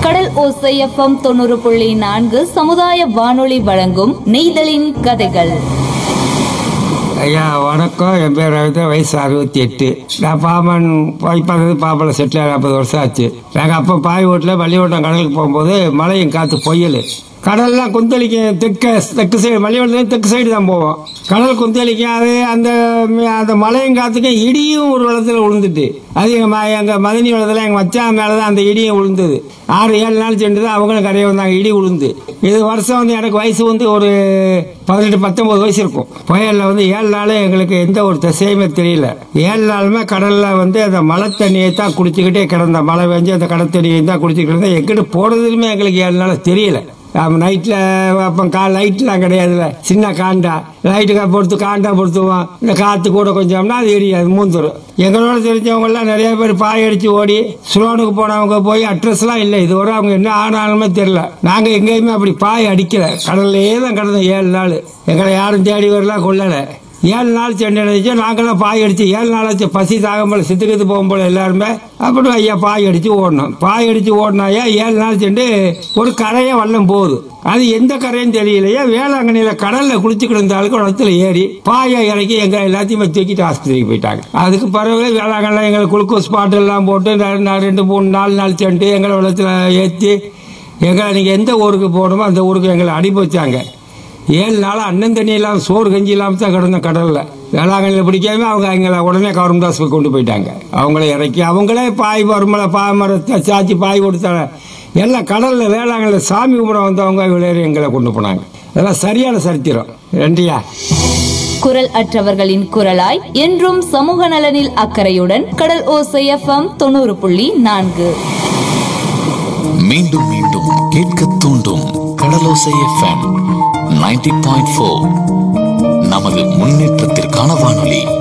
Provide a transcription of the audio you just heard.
கடல் ஓசை எஃப்எம் தொண்ணூறு புள்ளி நான்கு சமுதாய வானொலி வழங்கும் நெய்தலின் கதைகள் ஐயா வணக்கம் என் பேர் ரவிதா வயசு அறுபத்தி எட்டு நான் பாமன் இப்போ பாம்பளை செட்டில் நாற்பது வருஷம் ஆச்சு நாங்கள் அப்போ பாய் வீட்டில் பள்ளிக்கூட்டம் கடலுக்கு போகும்போது மழையும் காற்று பொய்யல் கடல்லாம் குந்தளிக்கும் தெற்க தெற்கு சைடு மல்லிவட்டத்துலேருந்து தெற்கு சைடு தான் போவோம் கடல் குந்தளிக்கும் அது அந்த அந்த மழையும் காற்றுக்கும் இடியும் ஒரு வெள்ளத்தில் விழுந்துட்டு அது எங்கள் எங்கள் மதனி வெள்ளத்தில் எங்கள் மச்சான் மேலே தான் அந்த இடியும் விழுந்தது ஆறு ஏழு நாள் சென்று தான் அவங்களும் கரையை வந்தாங்க இடி விழுந்து இது வருஷம் வந்து எனக்கு வயசு வந்து ஒரு பதினெட்டு பத்தொன்பது வயசு இருக்கும் புயலில் வந்து ஏழு நாள் எங்களுக்கு எந்த ஒரு திசையுமே தெரியல ஏழு நாளுமே கடலில் வந்து அந்த மழை தண்ணியை தான் குடிச்சுக்கிட்டே கிடந்த மழை பெஞ்சு அந்த கடல் தண்ணியை தான் குடிச்சுக்கிட்டு இருந்தேன் எங்கிட்ட போனதுமே எங்களுக்கு ஏழு நாள் தெரியல நைட்டில் அப்போ கா லைட்லாம் கிடையாதுல்ல சின்ன காண்டா லைட்டு பொறுத்து காண்டா பொறுத்துவோம் இந்த காற்று கூட கொஞ்சம்னா அது எரியாது மூந்துரும் எங்களோட தெரிஞ்சவங்கெல்லாம் நிறைய பேர் பாய் அடிச்சு ஓடி சுலோனுக்கு போனவங்க போய் அட்ரஸ்லாம் இல்லை இதுவரை அவங்க என்ன ஆனாலுமே தெரியல நாங்கள் எங்கேயுமே அப்படி பாய் அடிக்கல கடல்லையே தான் கிடந்தோம் ஏழு நாள் எங்களை யாரும் தேடி வரலாம் கொள்ளலை ஏழு நாள் சென்னை அடிச்சு நாங்களாம் பாய் அடிச்சு ஏழு நாள் ஆச்சு பசி தாகம்போல சித்துக்கிட்டு போகும்போல எல்லாருமே அப்படி ஐயா பாய் அடிச்சு ஓடணும் பாய் அடிச்சு ஓடினாயா ஏழு நாள் சென்று ஒரு கரையை வல்லம் போகுது அது எந்த கரையும் தெரியலையா வேளாங்கண்ணியில கடல்ல குளிச்சுக்கிட்டு இருந்த ஆளுக்கு இடத்துல ஏறி பாயை இறக்கி எங்க எல்லாத்தையுமே தூக்கிட்டு ஆஸ்பத்திரிக்கு போயிட்டாங்க அதுக்கு பிறகு வேளாங்கண்ணில் எங்களுக்கு குளுக்கோஸ் பாட்டு எல்லாம் போட்டு ரெண்டு ரெண்டு மூணு நாலு நாள் சென்று எங்களை வெள்ளத்தில் ஏற்றி எங்களை நீங்கள் எந்த ஊருக்கு போகணுமோ அந்த ஊருக்கு எங்களை அனுப்பி வச்சாங்க ஏழு நாள் அண்ணன் தண்ணி இல்லாமல் சோறு கஞ்சி இல்லாமல் தான் கிடந்த கடலில் வேளாங்கண்ணியில் பிடிக்காம அவங்க எங்களை உடனே கவர்மெண்ட் கொண்டு போயிட்டாங்க அவங்கள இறக்கி அவங்களே பாய் வருமலை பாய் மரத்தை சாச்சி பாய் கொடுத்தாங்க எல்லாம் கடலில் வேளாங்கண்ணில் சாமி கும்பிட வந்தவங்க விளையாடி எங்களை கொண்டு போனாங்க அதெல்லாம் சரியான சரித்திரம் ரெண்டியா குரல் அற்றவர்களின் குரலாய் என்றும் சமூக நலனில் அக்கறையுடன் கடல் ஓசை எஃப்எம் தொண்ணூறு புள்ளி நான்கு மீண்டும் மீண்டும் கேட்க தூண்டும் Kadalosai FM ninety point four நமது முன்னேற்றத்திற்கான வானொலி